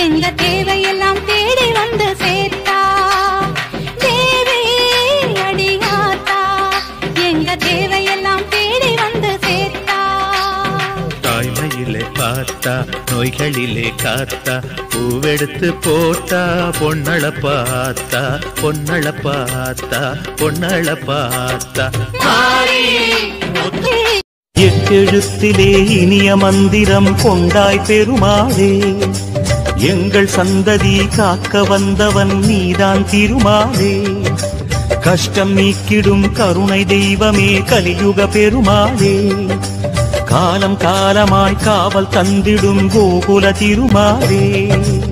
எங்க தேவையெல்லாம் தேடி வந்து சேர்த்தா தேவி அடியாத்தா எங்க தேவையெல்லாம் தேடி வந்து சேர்த்தா தாய்மையிலே பார்த்தா நோய்களிலே காத்தா பூவெடுத்து போட்டா பொன்னள பார்த்தா பொன்னள பார்த்தா பொன்னள பார்த்தா எட்டெழுத்திலே இனிய மந்திரம் கொண்டாய் பெருமாளே எங்கள் சந்ததி காக்க வந்தவன் நீதான் திருமாலே கஷ்டம் நீக்கிடும் கருணை தெய்வமே கலியுக பெருமாளே காலம் காலமாய் காவல் தந்திடும் கோகுல திருமாலே